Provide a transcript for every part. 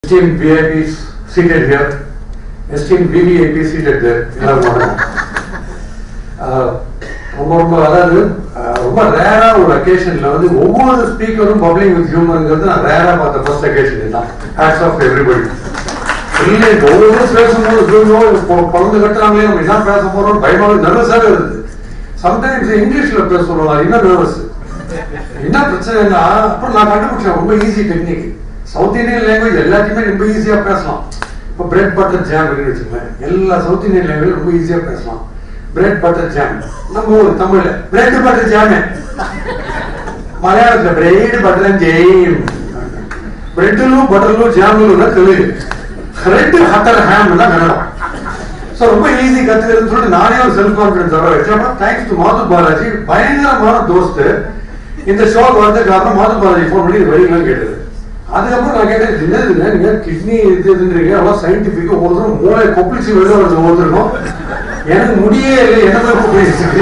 esteemed VIPs seated here, esteemed VVIP seated there. எல்லாரும் வணக்கம். ஆஹ் ரொம்ப ரொம்ப அதாவது ஆஹ் ரொம்ப ரேரா ஒரு அக்கேஷன்ல வந்து ஒவ்வொரு ஸ்பீக்கரும் பப்ளிக் வித் ஹியூமருங்கிறது நான் ரேரா பார்த்த ஃபர்ஸ்ட் அக்கேஷன் தான் ஹேட்ஸ் ஆஃப் எவ்ரிபடி இல்லை ஒவ்வொரு பேசும்போது ஐயோ, இப்போ குழந்தை கட்டுறாங்களே நம்ம என்ன பேச போறோம் பயமாக நர்வஸாக இருக்குது சம்டைம்ஸ் இங்கிலீஷ்ல பேச சொல்லுவாங்க இன்னும் நர்வஸ் என்ன பிரச்சனைனா அப்புறம் நான் கண்டுபிடிச்சேன் ரொம்ப easy technique south Indian language எல்லாத்தையுமே ரொம்ப ஈஸியா பேசலாம் இப்போ பிரெட் பட்டர் ஜாம் அப்படின்னு வச்சுக்கோங்களேன் எல்லா சவுத் இந்தியன் லாங்குவேஜ் ரொம்ப ஈஸியா பேசலாம் பிரெட் பட்டர் ஜாம் நம்ம ஊர் தமிழ்ல பிரெட் பட்டர் ஜாம் மலையாளத்துல பிரெட் பட்டர் ஜெயம் பிரெட்லு பட்டர்லு ஜாமுலுன்னா தெலுங்கு ரெட் ஹட்டர் ஹேம் தான் கன்னடம் ஸோ ரொம்ப ஈஸி கத்துக்கிறதுன்னு சொல்லிட்டு நானே ஒரு செல்ஃப் கான்ஃபிடன்ஸ் வர வச்சேன் அப்புறம் தேங்க்ஸ் டு மாது பாலாஜி பயங்கரமான தோஸ்து இந்த ஷோக்கு வந்ததுக்கு அப்புறம் மாது பாலாஜி ஃபோன் பண்ணி வரீங்களான்னு கேட்டது அதுக்கப்புறம் நான் கேட்டேன் இது என்னதுங்க நீங்க கிட்னி இது இதுன்றீங்க அவ்வளோ சயின்டிஃபிக் ஒவ்வொருத்தரும் மூளை கொப்பிளிச்சு வெளில வருது ஒவ்வொருத்தருக்கும் எனக்கு முடியே இல்லை என்ன போய் கொப்பிளிச்சு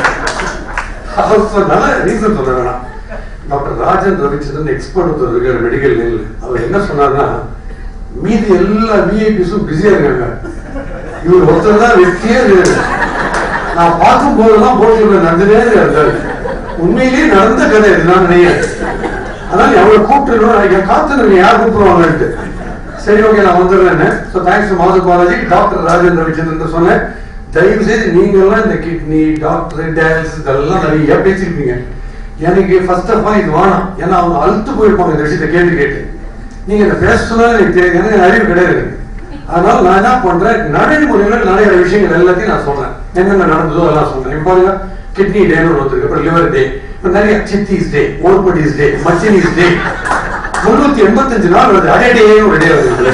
நல்ல ரீசன் சொல்ல வேணாம் டாக்டர் ராஜன் ரவிச்சந்திரன் எக்ஸ்பர்ட் ஒருத்தர் இருக்கார் மெடிக்கல் லைன்ல அவர் என்ன சொன்னார்னா மீதி எல்லா விஐபிஸும் பிஸியா இருக்காங்க இவர் ஒருத்தர் தான் வெற்றியே இருக்காரு நான் பார்க்கும் போதெல்லாம் போட்டியில் நடந்துட்டே இருக்காரு உண்மையிலேயே நடந்த கதை இது நான் நினைக்கிறேன் அதான் அவரை கூப்பிட்டுருவோம் காத்துருங்க யார் கூப்பிடுவாங்கன்ட்டு சரி ஓகே நான் வந்துடுறேன்னு ஸோ தேங்க்ஸ் மாது பாலாஜி டாக்டர் ராஜேந்திர ரவிச்சந்திரன் சொன்னேன் தயவு செய்து நீங்க எல்லாம் இந்த கிட்னி டாக்டர் டயாலிசிஸ் இதெல்லாம் நிறைய பேசியிருப்பீங்க எனக்கு ஃபர்ஸ்ட் ஆஃப் ஆல் இது வேணாம் ஏன்னா அவங்க அழுத்து போயிருப்பாங்க இந்த விஷயத்தை கேட்டு கேட்டு நீங்க இதை பேச சொன்னாலும் எனக்கு தெரியும் ஏன்னா எனக்கு அறிவு கிடையாது எனக்கு. அதனால நான் என்ன பண்றேன் நடைமுறையில நிறைய விஷயங்கள் எல்லாத்தையும் நான் சொல்றேன் என்னென்ன நடந்ததோ எல்லாம் சொல்றேன் இப்போ பாருங்க கிட்னி டேன்னு ஒன்று வந்துருக்கு அப்புறம் லிவர் டே இப்போ நிறைய சித்திஸ் டே ஓர்படிஸ் டே மச்சினிஸ் டே முன்னூத்தி எண்பத்தஞ்சு நாள் வருது அடே டே ஒரு டே வருது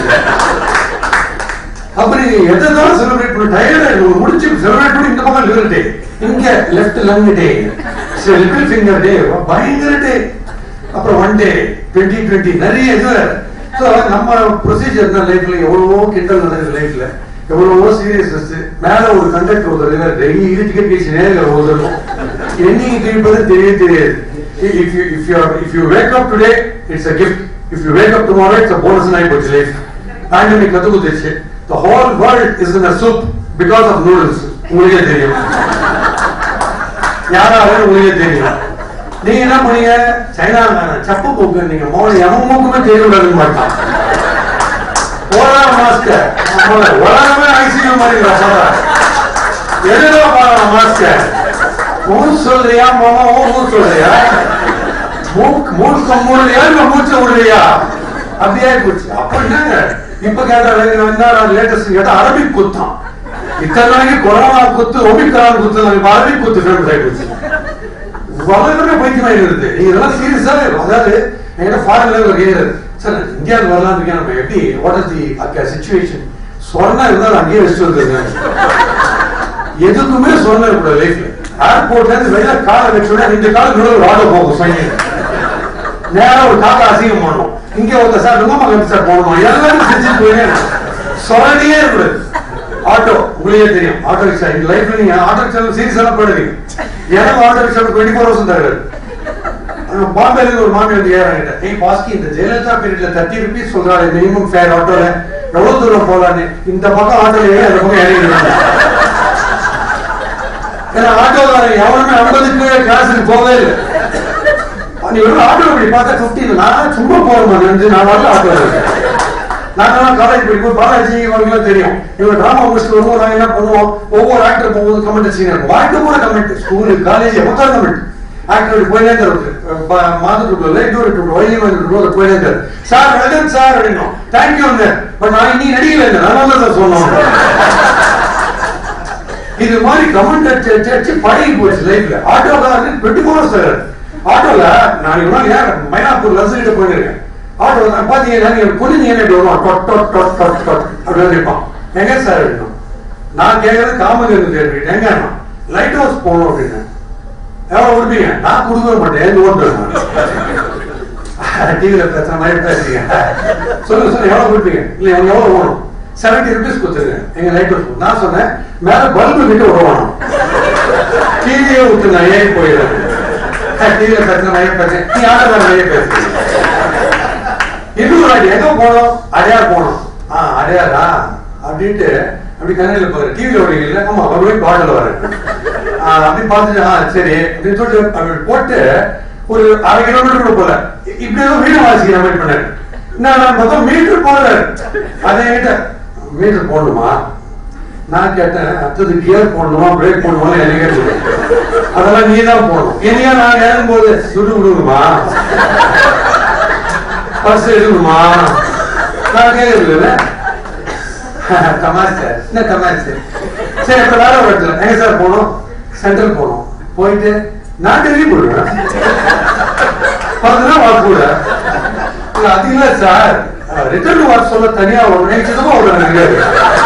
அப்ப நீங்க எதாவது செலிப்ரேட் பண்ணி டயர்ட் முடிச்சு செலிப்ரேட் பண்ணி இந்த பக்கம் லிவர் டே இங்க லெஃப்ட் லங் டே லிட்டில் ஃபிங்கர் டே பயங்கர டே அப்புறம் ஒன் டே டுவெண்ட்டி டுவெண்ட்டி நிறைய இது ஸோ நம்ம ப்ரொசீஜர் தான் லைஃப்ல எவ்வளவோ கிண்டல் நடக்குது லைஃப்ல எவ்வளவோ சீரியஸ்னஸ் மேல ஒரு கண்டக்டர் ஒருத்தர் டெய்லி டிக்கெட் பேசி நேரில் ஒருத்தருக்கும் என்னைக்கு திருப்பது தெரிய தெரியாது if you if you are if you wake up today it's a gift if you wake up tomorrow it's a bonus ஆகி போச்சு லைஃப் பேண்டமிக் கத்து குத்துச்சு the whole world is in a soup because of noodles உங்களுக்கே தெரியும் யாராவது உங்களுக்கே தெரியும் நீங்க என்ன பண்ணீங்க சைனா சப்பு மூக்கு நீங்க மோன எவன் மூக்குமே தெரிய விடாதுன்னு மாட்டான் போடா மாஸ்டர் உலகமே ஐசியூ மாதிரி சொல்றேன் எதுதோ பாருங்க மாஸ்டர் ஊர் சொல்றியா மாமா ஊர் சொல்றியா மூக்கு மூக்க மூடலையா இல்ல மூச்ச விடுறியா அப்படியே போச்சு அப்ப என்னங்க இப்ப கேட்டா லேட்டஸ்ட் கேட்டா அரபிக் குத்தம் இத்தனை நாளைக்கு கொரோனா குத்து ஒமிக்ரான் குத்து இப்ப அரபிக் குத்து ஃபேமஸ் ஆகி போச்சு வளர்ந்து பைத்தியமாக இருக்குது நீங்க இதெல்லாம் சீரியஸா அதாவது என்கிட்ட ஃபாரின்ல ஒரு கேட்கறது சார் இந்தியாவுக்கு வரலாம் இருக்கேன் நம்ம எப்படி வாட் இஸ் தி அக்கா சுச்சுவேஷன் சொன்னா இருந்தாலும் அங்கேயே வச்சுட்டு வந்துருக்காங்க எதுக்குமே சொன்ன இருக்கக்கூடாது லைஃப்ல ஏர்போர்ட்ல இருந்து வெளியில காலை வச்சுட இந்த கால நடுவில் ஒரு ஆட்டோ போகும் சைனிங் நேரா ஒரு காக்கா அசிங்கம் பண்ணணும் இங்க ஒருத்தர் சார் ரொம்ப மகன் சார் போகணும் எல்லாரும் செஞ்சுட்டு போயினே சொல்லியே இருக்கக்கூடாது ஆட்டோ உங்களுக்கே தெரியும் ஆட்டோ ரிக்ஷா இந்த லைஃப்ல நீங்க ஆட்டோ ரிக்ஷா சீரியஸ் எல்லாம் போயிடுவீங்க எனக்கு auto rickshaw twenty four hours தருவாரு பாம்பேல இருந்து ஒரு மாமி வந்து ஏறாங்க ஏய் பாஸ்கி இந்த ஜெயலலிதா பீரியட்ல தேர்ட்டி ருபீஸ் சொல்றாரு மினிமம் ஃபேர் ஆட்டோல எவ்வளவு தூரம் போலான்னு இந்த பக்கம் ஆட்டோல ஏறி அந்த பக்கம் இறங்கிடுறாங்க ஏன்னா ஆட்டோக்காரன் எவனுமே ஐம்பதுக்கு கிளாஸுக்கு போகவே இல்லை நீ ஒரு ஆட்டோ இப்படி பார்த்தா ஃபிஃப்டின் நான் சும்மா போறேன் நினைச்சு நான் வரல ஆட்டோ நாங்கெல்லாம் காலேஜ் படிக்கும் பாலாஜி அவங்களாம் தெரியும் இவங்க டிராமா முடிச்சுட்டு வருவோம் நாங்க என்ன பண்ணுவோம் ஒவ்வொரு ஆக்டர் போகும்போது கமெண்ட் சீன் இருக்கும் வாழ்க்கை கூட கமெண்ட் ஸ்கூலு காலேஜ் எவ்வளோ கமெண்ட் ஆக்டர் போயினே தருது மாதத்துக்குள்ள இன்னொரு டூ வயலி வந்து போயினே தரு சார் வணக்கம் சார் அப்படின்னும் தேங்க்யூ பட் நான் இன்னைக்கு நடிக்கல இல்லை நல்லா தான் சொன்னோம் இது மாதிரி கமெண்ட் அடிச்சு அடிச்சு அடிச்சு பழகி போச்சு லைஃப்ல ஆட்டோக்காரன் டுவெண்ட்டி ஃபோர் சார் ஆட்டோல நான் இவ்வளவு ஏன் மயிலாப்பூர் லசுகிட்ட போயிருக்கேன் ஆட்டோ நான் பாத்தீங்கன்னா நீங்க புரிஞ்சு என்ன இப்படி வருவான் dot dot dot dot dot அப்படின்னு நினைப்பான் எங்க சார் வேணும் நான் கேட்கறது காமகேந்து தேர்வு எங்க லைட் ஹவுஸ் போகணும் அப்படின்னு எவ்வளவு கொடுப்பீங்க நான் கொடுக்க மாட்டேன் எங்க ஓட்டுறேன் டிவியில பிரச்சனை மாதிரி பேசுறீங்க சொல்லுங்க சொல்லுங்க எவ்வளவு கொடுப்பீங்க இல்ல எவ்வளவு எவ்வளவு வேணும் செவன்டி ருபீஸ் கொடுத்துருங்க எங்க லைட் ஹவுஸ் நான் சொன்னேன் மேல பல்பு கிட்ட உருவானும் டிவியே ஊத்துங்க ஏன் போயிடுறேன் டிவியில பிரச்சனை மாதிரி பேசுறேன் நீ ஆட்டோக்கார நிறைய பேசுறீங்க இன்னொரு வாட்டி எங்க போனோம் அடையார் போனோம் ஆ அடையாரா அப்படின்ட்டு அப்படி கண்ணில் பாரு டிவியில் ஓடிக்கல ஆமா மறுபடியும் பாடல வர அப்படி பார்த்துட்டு ஆ சரி அப்படின்னு சொல்லிட்டு அப்படி போட்டு ஒரு அரை கிலோமீட்டர் கூட போல இப்படி ஏதோ வீடு வாசிக்கிற மாதிரி பண்ணாரு நான் மொத்தம் மீட்டர் போல அதை என்கிட்ட மீட்டர் போடணுமா நான் கேட்டேன் அடுத்தது கியர் போடணுமா பிரேக் போடணுமா எனக்கு கேட்டு அதெல்லாம் நீ தான் போடணும் என்னையா நான் இறங்கும் போது சுடு விடுணுமா பஸ் எடுக்கணுமா நான் கேட்கறது தமாஷ் சார் என்ன தமாஷ் சரி இப்ப வேற ஒரு இடத்துல எங்க சார் போனோம் சென்ட்ரல் போனோம் போயிட்டு நான் டெல்லி போடுவேன் பக்கத்துல வாக்கு கூட இல்ல அது இல்ல சார் ரிட்டர்ன் வாக்கு சொல்ல தனியா ஒரு நிச்சயமா ஒரு கிடையாது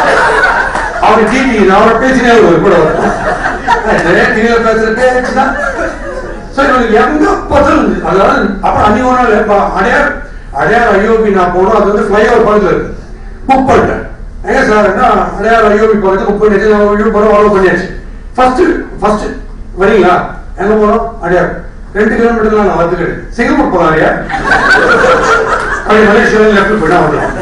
அவரு டிவி அவரோட பேசினே ஒரு கூட டிவியில பேசுற பேச்சுதான் சோ இவனுக்கு எங்க பதில் அதாவது அப்புறம் அன்னி ஒரு நாள் இப்ப அடையார் அடையார் ஐயோபி நான் போனோம் அது வந்து ஃபிளைஓவர் பக்கத்துல இருக்கு புக் பண்ணிட்டேன் எங்க சார் என்ன அடையார் ஐயோபி பக்கத்து புக் பண்ணியாச்சு நம்ம வீடு போறோம் அவ்வளவு பண்ணியாச்சு ஃபர்ஸ்ட் ஃபர்ஸ்ட் வரீங்களா எங்க போனோம் அடையார் ரெண்டு கிலோமீட்டர் நான் வந்து சிங்கப்பூர் போலாம் ஐயா அப்படி மலேசியாவில் லெஃப்ட் போயிட்டா வந்துடும்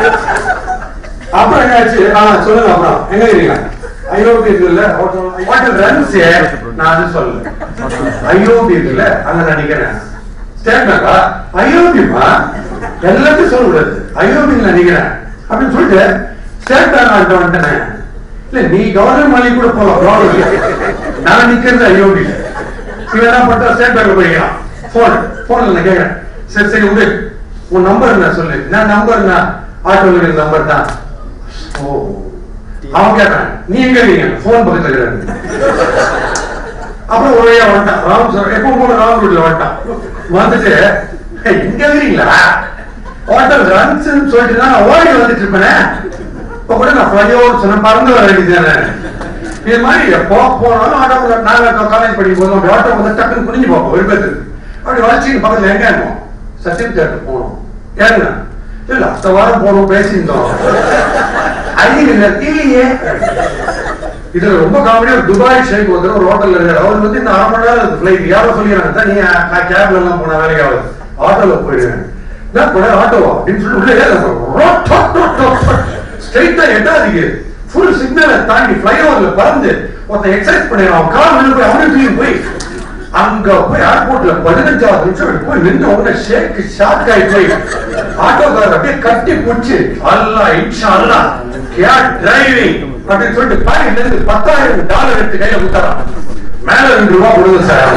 அப்புறம் என்னாச்சு ஆ சொல்லுங்க அப்புறம் எங்க இருக்கீங்க ஐயோபி இருக்குல்ல ஹோட்டல் ரன்ஸ் நான் அது சொல்லல ஐயோபி இருக்குல்ல அங்க நான் நிக்கிறேன் ஸ்டேட் பேங்கா ஐயோபிமா எல்லாத்தையும் சொல்லக்கூடாது ஐயோபியில் நான் நிக்கிறேன் அப்படின்னு சொல்லிட்டு ஸ்டேட் பேங்க் ஆகிட்ட வந்துட்டேன் இல்ல நீ கவர்னர் மாளிகை கூட போலாம் ப்ராப்ளம் இல்லை நான் நிக்கிறது ஐயோபி இவன் என்ன பண்றா ஸ்டேட் பேங்க் போய்க்கலாம் போன் போன்ல நான் கேட்கிறேன் சரி சரி விடு உன் நம்பர் என்ன சொல்லு நான் நம்பர் என்ன ஆட்டோல நம்பர் தான் ஓ அவன் கேட்டான் நீ எங்க இருக்கீங்க போன் பக்கத்துல இருக்கிறாரு அப்புறம் ஒரு வழியா வந்துட்டான் ராம் சார் எப்போ போன ராம் ரோட்ல வந்துட்டான் வந்துட்டு "ஏய், இங்க இருக்கிறீங்களா ஹோட்டல் ரன்ஸ் சொல்லிட்டு தான் நான் ஓடி வந்துட்டு இருப்பேனே இப்ப கூட நான் ஃபிளைஓவர் சொன்ன பறந்து வர வேண்டியதானே இது மாதிரி எப்போ போனாலும் ஆட்டோ நாங்க காலேஜ் படிக்கும் போது அப்படி ஆட்டோ வந்து டக்குன்னு குனிஞ்சு பார்ப்போம் விருப்பத்துக்கு அப்படி வளர்ச்சிக்கு பக்கத்துல எங்க இருக்கோம் சத்தியம் தேட்டர் போனோம் ஏறுங்க இல்ல அடுத்த வாரம் போகணும் பேசியிருந்தோம் ஐயர் இல்லையே இதுல ரொம்ப காமெடியா ஒரு துபாய் ஷேக் வந்து ஒரு ஹோட்டல்ல இருக்காரு அவர் வந்து இந்த அரை மணி நேரம் ஃபிளைட் யாரோ சொல்லிடுறாங்க "அதான் நீங்க நான் கேப்ல எல்லாம் போன வேலைக்கு ஆகுது ஆட்டோல போயிடுவேன் நான் கூட ஆட்டோவா அப்படின்னு சொல்லி உள்ளே ஸ்ட்ரைட்டா எட்டாதீங்க ஃபுல் சிக்னலை தாண்டி ஃபிளைஓவர்ல பறந்து ஒருத்தன் எக்ஸசைஸ் பண்ணிடுவான் கால் விழுந்து போய் அவனுக்கு தூக்கி போய் அங்க போய் ஏர்போர்ட்ல பதினஞ்சாவது நிமிஷம் இப்படி போய் நின்று உடனே ஷேக் ஷாக் ஆகி போய் ஆட்டோக்காரர் அப்படியே கட்டி பிடிச்சு அல்லா இன்ஷா அல்லா கியா டிரைவிங் அப்படின்னு சொல்லிட்டு பாக்கெட்ல இருந்து பத்தாயிரம் டாலர் எடுத்து கையில குத்தாராம் மேல ரெண்டு ரூபா கொடுங்க சார்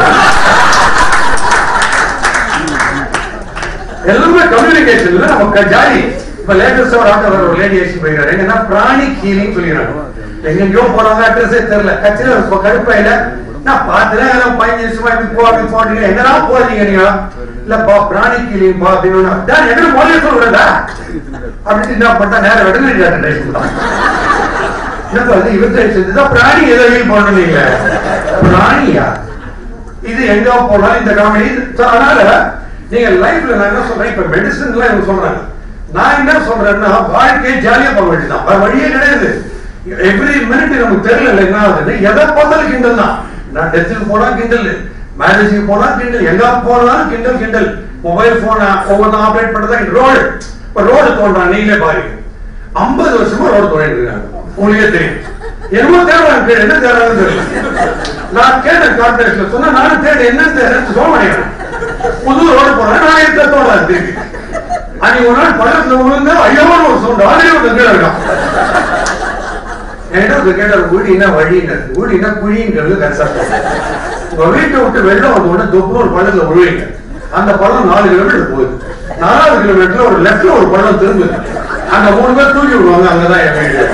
எல்லாமே கம்யூனிகேஷன்ல நமக்கு ஜாலி இப்ப லேட்டஸ்டா ஒரு ஆட்டோ ஒரு லேடி ஏசி போயிருக்காரு எங்கன்னா பிராணி ஹீலிங் சொல்லிடுறாங்க எங்கெங்கயோ போறாங்க அட்ரஸே தெரியல கட்சியில ஒரு கடுப்பாயில நான் பார்த்தேன் எல்லாம் பதினஞ்சு நிமிஷமா இப்படி போ அப்படி போட்டீங்க எங்கடா போறீங்க நீங்க இல்லப்பா பிராணி ஹீலிங் பா அப்படின்னு "டேய், எங்க மொழியை சொல்றதா அப்படின்னு என்ன பண்ணா நேரம் வெட்டனரி டாக்டர் டைப் பண்ணான் என்னப்பா இது இவர்கிட்ட செஞ்சுதான் பிராணி ஏதோ ஹீல் பண்ணீங்க பிராணியா இது எங்க போனாலும் இந்த காமெடி அதனால நீங்க லைஃப்ல நான் என்ன சொல்றேன் இப்ப மெடிசன்ல இவங்க சொல்றாங்க நான் என்ன சொல்றேன்னா வாழ்க்கையை ஜாலியா போக வேண்டியதான் வேற வழியே கிடையாது எவ்ரி மினிட் நமக்கு தெரியல என்ன ஆகுதுன்னு எதை பார்த்தாலும் கிண்டல் தான் நான் டெஸ்ட்டுக்கு போனா கிண்டல் மேரேஜுக்கு போனா கிண்டல் எங்க போனாலும் கிண்டல் கிண்டல் மொபைல் போன் ஒவ்வொன்றும் ஆப்ரேட் பண்றதா ரோடு இப்ப ரோடு தோன்றான் நீங்களே பாருங்க ஐம்பது வருஷமா ரோடு தோண்டிட்டு இருக்காங்க உங்களுக்கே தெரியும் என்னமோ தேடுறாங்க என்ன தேடுறாங்கன்னு தெரியல நான் கேட்டேன் கான்ட்ராக்ட்ல சொன்னா நானும் தேடு என்ன தேடுறேன்னு சொல்ல மாட்டேங்கிறேன் புது ரோடு போறேன் நான் எடுத்த தோடாது திருப்பி அன்னைக்கு ஒரு நாள் பள்ளத்துல விழுந்து ஐயோன்னு ஒரு சவுண்ட் ஆல்ரெடி ஒரு கீழே இருக்கான் என்கிட்ட ஒரு கேட்டார் ஊடினா வழின்னு ஊடினா குழிங்கிறது கன்செப்ட் உங்க வீட்டை விட்டு வெள்ளம் வந்த உடனே தொப்பு ஒரு பள்ளத்துல விழுவீங்க அந்த பள்ளம் நாலு கிலோமீட்டர் போகுது நாலாவது கிலோமீட்டர்ல ஒரு லெஃப்ட்ல ஒரு பள்ளம் திரும்புது அந்த மூணு பேர் தூக்கி விடுவாங்க அங்கதான் என் வீடு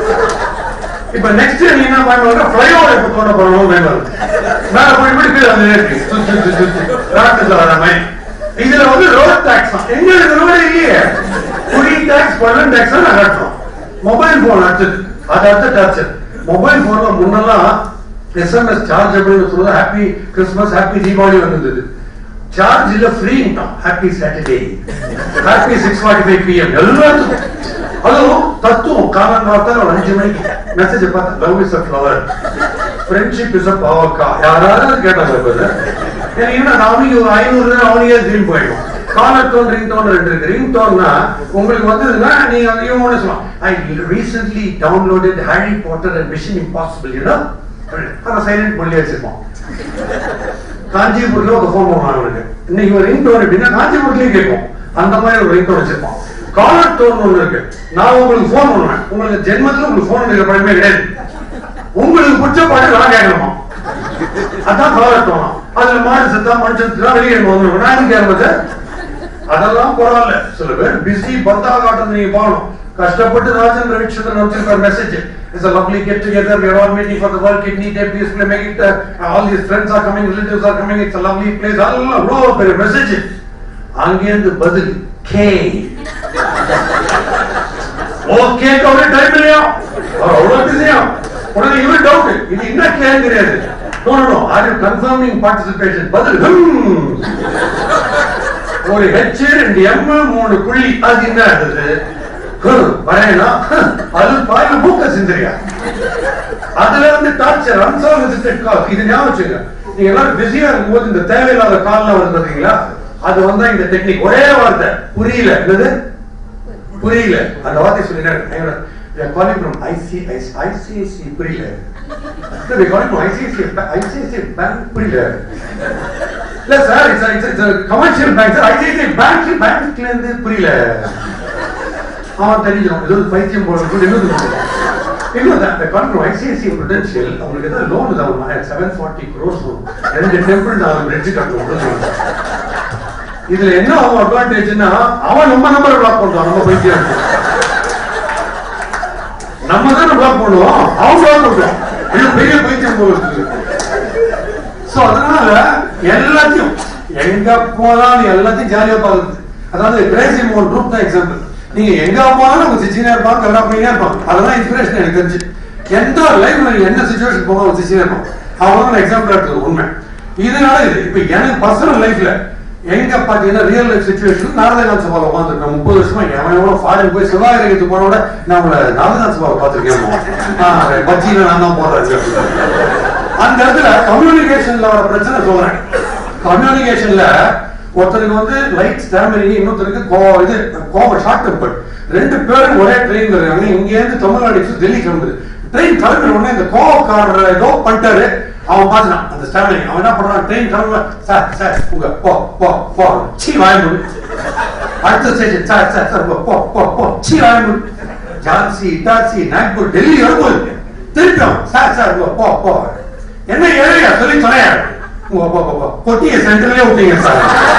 இப்ப நெக்ஸ்ட் நீ என்ன பண்ணுவாங்க ஃபிளைஓவர் இப்ப தோண்ட போறோம் மேல மேல போய் போய் கீழே வந்து ஏறி சுத்தி சுத்தி சுத்தி ராட்டுல வர மாதிரி இதுல வந்து ரோட் டாக்ஸ் எங்க ரோடு இல்லையே குடி டாக்ஸ் பள்ளம் டாக்ஸ் நான் கட்டுறோம் மொபைல் போன் அடுத்தது அது அடுத்த டார்ச்சர் மொபைல் போன்ல முன்னெல்லாம் எஸ்எம்எஸ் சார்ஜ் அப்படின்னு சொல்லுவது ஹாப்பி கிறிஸ்மஸ் ஹாப்பி தீபாவளி வந்தது சார்ஜ் இல்ல free happy Saturday happy six forty five PM எல்லாத்துக்கும் அதுவும் தத்துவம் காலம் பார்த்தா ஒரு அஞ்சு மணிக்கு மெசேஜ் பார்த்தா love is a flower friendship is a பாவக்கா யாராவது கேட்டாங்க இப்ப இதை. எனக்கு என்ன அவனுக்கு ஒரு ஐநூறு அவனுக்கே திரும்பி போயிடும் காலர் டோன் ரிங் டோன் ரெண்டு இருக்கு ரிங் டோன்னா உங்களுக்கு வந்ததுன்னா நீங்க வந்து இவங்க ஒண்ணு சொல்லலாம் I recently downloaded Harry Potter and Mission Impossible you know அதை சைலண்ட் பண்ணி வச்சிருப்போம் காஞ்சிபுரத்துல ஒரு ஃபோன் பண்ணுவாங்க அவனுக்கு இன்னைக்கு ஒரு ரிங் டோன் எப்படின்னா காஞ்சிபுரத்துலயும் கேட்கும் அந்த மாதிரி ஒரு ரிங் டோன் வச்சிருப்போம் காலர் டோன் ஒண்ணு இருக்கு நான் உங்களுக்கு ஃபோன் பண்ணுவேன் உங்களுக்கு ஜென்மத்துல உங்களுக்கு ஃபோன் எடுக்கிற பழமே கிடையாது உங்களுக்கு பிடிச்ச பாட்டு நான் கேட்கணுமா அதான் காலர் டோனா அதுல மாடு செத்தா மனுஷன் செத்தா வெளியே வந்துடும் நான் எதுக்கு கேட்க அதெல்லாம் பரவாயில்ல சில பேர் பிஸி பந்தா காட்டம் நீங்க பார்க்கணும் கஷ்டப்பட்டு ராஜன் ரவிச்சந்திரன் வச்சிருக்கார் message it's a lovely get together we are all meeting for the world kidney day please play make it uh, all these friends are coming relatives are coming it's a lovely place அதெல்லாம் அவ்வளோ பெரிய message அங்கேருந்து பதில் K okay கவலை time இல்லையா அவர் அவ்வளவு பிஸியா உடனே இவன் டவுட் இது என்ன கேள்வி கிடையாது no no are you confirming participation பதில் ஹம். ஒரு ஹெச் ரெண்டு எம் மூணு புள்ளி அது என்ன ஆகுது வரேனா அது பாயில மூக்க சிந்தரியா அதுல வந்து டார்ச்சர் அன்சால்விட்டட் கால் இது ஞாபகம் வச்சுங்க நீங்க எல்லாரும் பிஸியா இருக்கும்போது இந்த தேவையில்லாத கால்லாம் வருது பாத்தீங்களா அது வந்தா இந்த டெக்னிக் ஒரே வார்த்தை புரியல என்னது புரியல அந்த வார்த்தை சொல்லிடுறாங்க காலிங் ஃப்ரம் ஐசி ஐசிஐசி புரியல calling from ICIC ICIC bank புரியல இல்ல sir it's it's it's commercial bank sir ICIC bank பேங்க்ல இருந்து புரியல அவன் தெரிஞ்சிடும் ஏதோ ஒரு பைத்தியம் போல இருக்கு என்ன இன்னும் அந்த கான்ட்ரோ ஐசிஐசி பொட்டன்ஷியல் அவங்களுக்கு ஏதாவது லோன் தான் செவன் ஃபார்ட்டி க்ரோஸ் ரெண்டு டெம்பிள் நான் பிரிட்ஜ் கட்டணும் இதுல என்ன அவன் அட்வான்டேஜ்னா அவன் நம்ம நம்பரை பிளாக் பண்றான் நம்ம பைத்தியம் நம்ம தானே பிளாக் பண்ணுவோம் அவன் பிளாக் பண்றான் இது பெரிய பைத்தியம் போல இருக்கு சோ அதனால எல்லாத்தையும் எங்க போனாலும் எல்லாத்தையும் ஜாலியா பாக்குறது அதாவது கிரேசி மோன் குரூப் தான் எக்ஸாம்பிள் நீங்க எங்க போனாலும் அவங்க சிச்சினா இருப்பாங்க கல்லா பையனா இருப்பாங்க அதெல்லாம் இன்ஸ்பிரேஷன் எனக்கு தெரிஞ்சு எந்த லைஃப்ல என்ன சுச்சுவேஷன் போக அவங்க சிச்சினா இருப்பாங்க அவங்க எக்ஸாம்பிள் எடுத்தது உண்மை இதனால இது இப்ப எனக்கு பர்சனல் லைஃப்ல எங்க பாத்தீங்கன்னா ரியல் லைஃப் சுச்சுவேஷன் நாரதநாத் சபால உட்காந்துருக்கேன் முப்பது வருஷமா எவன் எவ்வளவு ஃபாரின் போய் சிவாகிரகத்துக்கு போன விட நான் உங்களை நாரதநாத் சபால பார்த்திருக்கேன் பஜ்ஜியில நான் தான் போறேன் அந்த இடத்துல கம்யூனிகேஷன்ல வர பிரச்சனை சொல்றேன் கம்யூனிகேஷன்ல ஒருத்தருக்கு வந்து லைட் ஸ்டாமினி இன்னொருத்தருக்கு கோ இது கோவம் ஷார்ட் டெம்பர் ரெண்டு பேரும் ஒரே ட்ரெயின் இருக்காங்க இங்க இருந்து தமிழ்நாடு express டெல்லி கிளம்புது ட்ரெயின் கிளம்பின உடனே இந்த கோவக்காரர் ஏதோ பண்ணிட்டாரு அவன் பார்த்தான் அந்த ஸ்டாமினி அவன் என்ன பண்றான் ட்ரெயின் கிளம்ப சார் சார் உங்க போ போ போ சீ வாய்மு அடுத்த ஸ்டேஷன் சார் சார் சார் போ போ போ போ சீ வாய்மு ஜான்சி இட்டாச்சி நாக்பூர் டெல்லி வரும்போது திருப்பியும் சார் சார் போ போ போ என்ன ஏழையா சொல்லி தொலையா போ போ போ போ கொட்டிய சென்டர்லயே விட்டீங்க சார்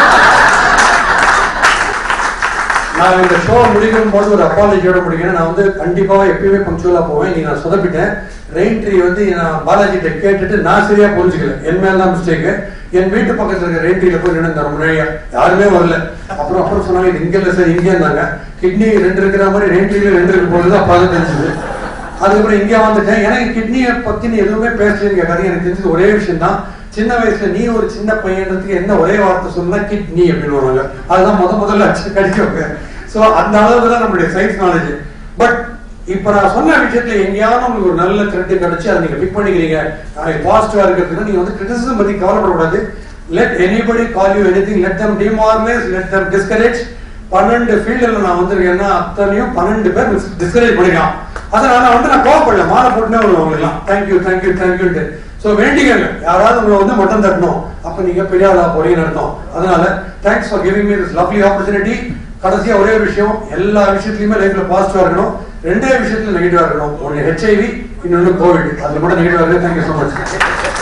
நான் இந்த ஷோ முடிக்கும் போது ஒரு அப்பாலஜியோட முடிக்கிறேன் நான் வந்து கண்டிப்பா எப்பயுமே பங்க்சுவலா போவேன் நீங்க நான் சொதப்பிட்டேன் ரெயின் ட்ரீ வந்து நான் பாலாஜிட்ட கேட்டுட்டு நான் சரியா புரிஞ்சுக்கல என் மேல தான் மிஸ்டேக் என் வீட்டு பக்கத்துல இருக்க ரெயின் ட்ரீல போய் நின்று ரொம்ப நிறைய யாருமே வரல அப்புறம் அப்புறம் சொன்னாங்க இது இங்க இல்ல சார் இங்கே இருந்தாங்க கிட்னி ரெண்டு இருக்கிற மாதிரி ரெயின் ட்ரீல ரெண்டு இருக்கு போது அப்ப தான் தெரிஞ்சது அதுக்கப்புறம் இங்க வந்துட்டேன் எனக்கு கிட்னியை பத்தி நீ எதுவுமே பேசலன்னு கேட்காது எனக்கு தெரிஞ்சது ஒரே விஷயம் தான் சின்ன வயசுல நீ ஒரு சின்ன பையன்றதுக்கு என்ன ஒரே வார்த்தை சொன்னா கிட்னி அப்படின்னு வருவாங்க அதுதான் முத முதல்ல அடிச்சு கடிக்க சோ அந்த அளவுக்கு தான் நம்மளுடைய சயின்ஸ் நாலேஜ் பட் இப்ப நான் சொன்ன விஷயத்துல எங்கேயாவது உங்களுக்கு ஒரு நல்ல த்ரெட் கிடைச்சு அதை நீங்க பிக் பண்ணிக்கிறீங்க பாசிட்டிவா இருக்கிறதுக்கு நீங்க வந்து கிரிட்டிசிசம் பத்தி கவலைப்படக்கூடாது let anybody call you anything let them demoralize let them discourage பன்னெண்டு ஃபீல்டில் நான் வந்திருக்கேன்னா அத்தனையும் பன்னெண்டு பேர் டிஸ்கரேஜ் பண்ணிக்கலாம் அதனால வந்து நான் கோவப்படல மாலை போட்டுனே வருவேன் அவங்களுக்குலாம் தேங்க்யூ தேங்க்யூ தேங்க்யூன்ட்டு ஸோ வேண்டிக்கங்க யாராவது உங்களை வந்து மட்டம் தட்டணும் அப்ப நீங்க பெரிய ஆளா போறீங்கன்னு அர்த்தம் அதனால thanks for giving me this lovely opportunity கடைசியா ஒரே விஷயம் எல்லா விஷயத்துலயுமே லைஃப்ல பாசிட்டிவா இருக்கணும் ரெண்டே விஷயத்துல நெகட்டிவா இருக்கணும் ஒன்னு ஹெச்ஐவி இன்னொன்னு கோவிட் அதுல மட்டும் நெகட்டிவா இருக்கு தேங்க்யூ ஸோ மச்